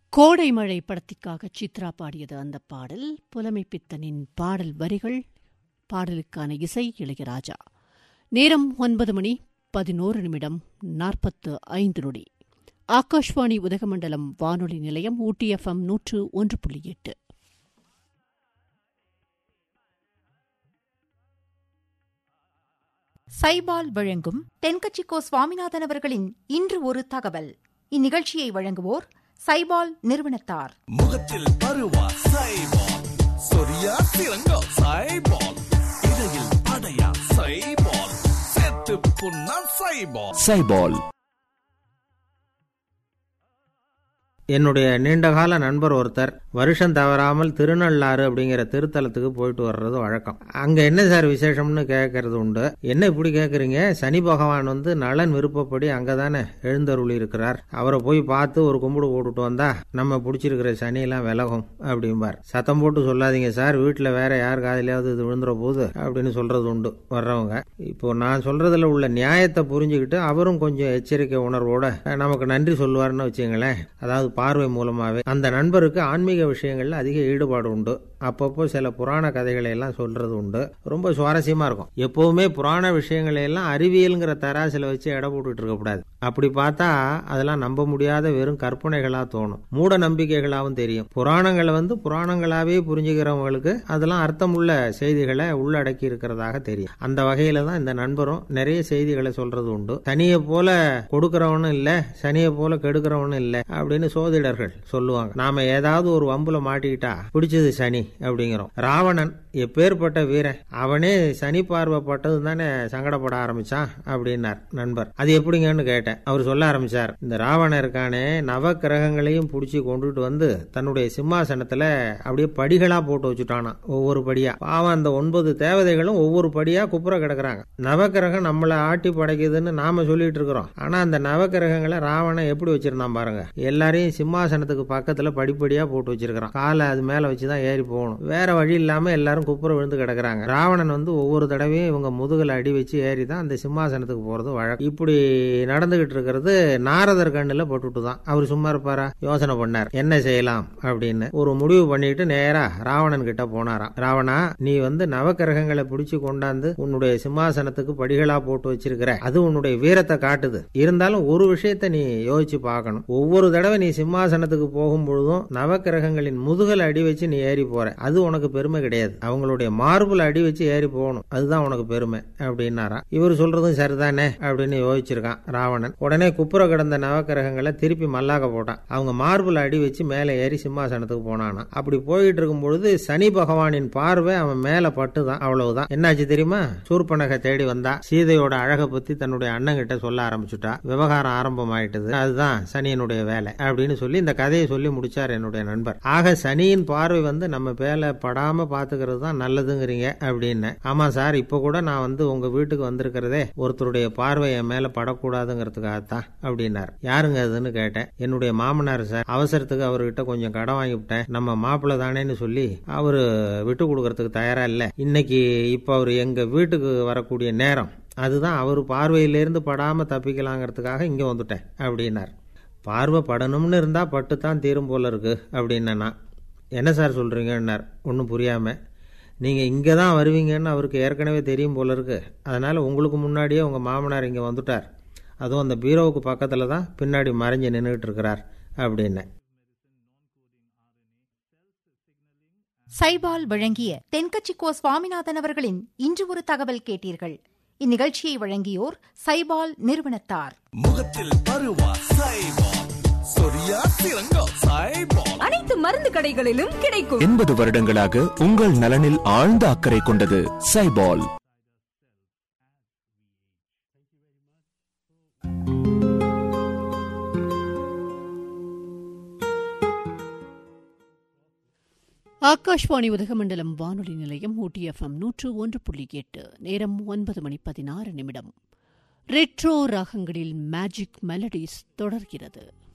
கோடை மழை படத்திற்காக சித்ரா பாடியது அந்த பாடல் புலமை பித்தனின் பாடல் வரிகள் பாடலுக்கான இசை இளையராஜா நேரம் ஒன்பது மணி பதினோரு நிமிடம் நாற்பத்து ஐந்து நொடி ஆகாஷ்வாணி உதகமண்டலம் வானொலி நிலையம் ஊட்டி எஃப்எம் நூற்று ஒன்று புள்ளி எட்டு சைபால் வழங்கும் தென்கட்சிக்கோ சுவாமிநாதன் அவர்களின் இன்று ஒரு தகவல் இந்நிகழ்ச்சியை வழங்குவோர் சைபால் நிறுவனத்தார் முகத்தில் பருவா சைபால் சொரியா சிறங்கோ சைபால் இடையில் அடையா சைபால் செத்து புண்ணா சைபால் சைபால் என்னுடைய நீண்டகால நண்பர் ஒருத்தர் வருஷம் தவறாமல் திருநள்ளாறு அப்படிங்கிற திருத்தலத்துக்கு போயிட்டு வர்றது வழக்கம் அங்க என்ன சார் விசேஷம்னு கேட்கறது உண்டு என்ன இப்படி கேட்குறீங்க சனி பகவான் வந்து நலன் விருப்பப்படி அங்கதானே எழுந்தருளி இருக்கிறார் அவரை போய் பார்த்து ஒரு கும்பிடு போட்டுட்டு வந்தா நம்ம பிடிச்சிருக்கிற சனியெல்லாம் விலகும் அப்படிம்பார் சத்தம் போட்டு சொல்லாதீங்க சார் வீட்டில் வேற யார் காதலையாவது இது விழுந்துற போது அப்படின்னு சொல்றது உண்டு வர்றவங்க இப்போ நான் சொல்றதுல உள்ள நியாயத்தை புரிஞ்சுக்கிட்டு அவரும் கொஞ்சம் எச்சரிக்கை உணர்வோட நமக்கு நன்றி சொல்லுவார்னு வச்சுங்களேன் அதாவது பார்வை மூலமாவே அந்த நண்பருக்கு ஆன்மீக விஷயங்கள்ல அதிக ஈடுபாடு உண்டு அப்பப்போ சில புராண கதைகளை எல்லாம் சொல்றது உண்டு ரொம்ப சுவாரஸ்யமா இருக்கும் எப்பவுமே புராண விஷயங்களை எல்லாம் அறிவியல்ங்கிற தராசில வச்சு எடை போட்டுட்டு இருக்கக்கூடாது அப்படி பார்த்தா அதெல்லாம் நம்ப முடியாத வெறும் கற்பனைகளா தோணும் மூட நம்பிக்கைகளாகவும் தெரியும் புராணங்களை வந்து புராணங்களாவே புரிஞ்சுக்கிறவங்களுக்கு அதெல்லாம் அர்த்தமுள்ள செய்திகளை உள்ளடக்கி இருக்கிறதாக தெரியும் அந்த வகையில தான் இந்த நண்பரும் நிறைய செய்திகளை சொல்றது உண்டு சனியை போல கொடுக்கறவனும் இல்ல சனியை போல கெடுக்கிறவனும் இல்ல அப்படின்னு சோதிடர்கள் சொல்லுவாங்க நாம ஏதாவது ஒரு வம்புல மாட்டிக்கிட்டா பிடிச்சது சனி அப்படிங்கிறோம் ராவணன் எப்பேற்பட்ட வீரன் அவனே சனி பார்வைப்பட்டது தானே சங்கடப்பட ஆரம்பிச்சான் அப்படின்னார் நண்பர் அது எப்படிங்கன்னு கேட்டேன் அவர் சொல்ல ஆரம்பிச்சார் இந்த ராவணன் இருக்கானே நவ கிரகங்களையும் பிடிச்சி கொண்டுட்டு வந்து தன்னுடைய சிம்மாசனத்துல அப்படியே படிகளா போட்டு வச்சுட்டானா ஒவ்வொரு படியா பாவம் அந்த ஒன்பது தேவதைகளும் ஒவ்வொரு படியா குப்புற கிடக்குறாங்க நவக்கிரகம் நம்மளை ஆட்டி படைக்குதுன்னு நாம சொல்லிட்டு இருக்கிறோம் ஆனா அந்த நவக்கிரகங்களை ராவணன் எப்படி வச்சிருந்தான் பாருங்க எல்லாரையும் சிம்மாசனத்துக்கு பக்கத்துல படிப்படியா போட்டு வச்சிருக்கிறான் காலை அது மேல வச்சுதான் ஏறி போகணும் வேற வழி இல்லாம எல்லாரும் குப்புற விழுந்து கிடக்குறாங்க ராவணன் வந்து ஒவ்வொரு தடவையும் இவங்க முதுகுல அடி வச்சு ஏறி தான் அந்த சிம்மாசனத்துக்கு போறது வழக்கம் இப்படி நடந்துகிட்டு இருக்கிறது நாரதர் கண்ணுல போட்டுட்டு தான் அவர் சும்மா இருப்பாரா யோசனை பண்ணார் என்ன செய்யலாம் அப்படின்னு ஒரு முடிவு பண்ணிட்டு நேரா ராவணன் கிட்ட போனாராம் ராவணா நீ வந்து நவக்கிரகங்களை பிடிச்சு கொண்டாந்து உன்னுடைய சிம்மாசனத்துக்கு படிகளா போட்டு வச்சிருக்கிற அது உன்னுடைய வீரத்தை காட்டுது இருந்தாலும் ஒரு விஷயத்த நீ யோசிச்சு பார்க்கணும் ஒவ்வொரு தடவை நீ சிம்மாசனத்துக்கு போகும் பொழுதும் நவக்கிரகங்களின் முதுகல் அடி வச்சு நீ ஏறி போற அது உனக்கு பெருமை கிடையாது அவங்களுடைய மார்புல அடி வச்சு ஏறி போகணும் அதுதான் உனக்கு பெருமை அப்படின்னாராம் இவர் சொல்றதும் சரிதானே அப்படின்னு யோசிச்சிருக்கான் ராவணன் உடனே குப்புற கிடந்த நவக்கிரகங்களை திருப்பி மல்லாக்க போட்டான் அவங்க மார்புல அடி வச்சு மேலே ஏறி சிம்மாசனத்துக்கு போனானா அப்படி போயிட்டு இருக்கும் பொழுது சனி பகவானின் பார்வை அவன் மேல பட்டுதான் அவ்வளவுதான் என்னாச்சு தெரியுமா சூர்பனகை தேடி வந்தா சீதையோட அழகை பத்தி தன்னுடைய அண்ணன் கிட்ட சொல்ல ஆரம்பிச்சுட்டா விவகாரம் ஆரம்பமாயிட்டது அதுதான் சனியனுடைய வேலை அப்படின்னு சொல்லி இந்த கதையை சொல்லி முடிச்சார் என்னுடைய நண்பர் ஆக சனியின் பார்வை வந்து நம்ம பேல படாம பாத்துக்கிறது தான் நல்லதுங்கிறீங்க அப்படின்னு ஆமா சார் இப்ப கூட நான் வந்து உங்க வீட்டுக்கு வந்திருக்கிறதே ஒருத்தருடைய பார்வை என் மேல படக்கூடாதுங்கிறதுக்காகத்தான் அப்படின்னார் யாருங்க அதுன்னு கேட்டேன் என்னுடைய மாமனார் சார் அவசரத்துக்கு அவர்கிட்ட கொஞ்சம் கடன் வாங்கிவிட்டேன் நம்ம மாப்பிள்ள தானேன்னு சொல்லி அவரு விட்டு கொடுக்கறதுக்கு தயாரா இல்ல இன்னைக்கு இப்ப அவர் எங்க வீட்டுக்கு வரக்கூடிய நேரம் அதுதான் அவர் பார்வையிலிருந்து படாம தப்பிக்கலாங்கிறதுக்காக இங்க வந்துட்டேன் அப்படின்னார் பார்வை படணும்னு இருந்தா பட்டு தான் தீரும் போல இருக்கு அப்படின்னா என்ன சார் சொல்றீங்கன்னார் ஒன்றும் புரியாம நீங்க இங்க தான் வருவீங்கன்னு அவருக்கு ஏற்கனவே தெரியும் போல இருக்கு அதனால உங்களுக்கு முன்னாடியே உங்க மாமனார் இங்க வந்துட்டார் அதுவும் அந்த பீரோவுக்கு பக்கத்துல தான் பின்னாடி மறைஞ்சு நின்றுட்டு இருக்கிறார் அப்படின்னு சைபால் வழங்கிய தென்கட்சிக்கோ சுவாமிநாதன் அவர்களின் இன்று ஒரு தகவல் கேட்டீர்கள் இந்நிகழ்ச்சியை வழங்கியோர் சைபால் நிறுவனத்தார் முகத்தில் பருவா சைபால் சொரியா சிறங்கோ சைபால் அனைத்து மருந்து கடைகளிலும் கிடைக்கும் எண்பது வருடங்களாக உங்கள் நலனில் ஆழ்ந்த அக்கறை கொண்டது சைபால் ஆகாஷ்வாணி உதகமண்டலம் வானொலி நிலையம் ஊட்டி எஃப்எம் நூற்று ஒன்று புள்ளி எட்டு நேரம் ஒன்பது மணி பதினாறு நிமிடம் ரெட்ரோ ராகங்களில் மேஜிக் மெலடிஸ் தொடர்கிறது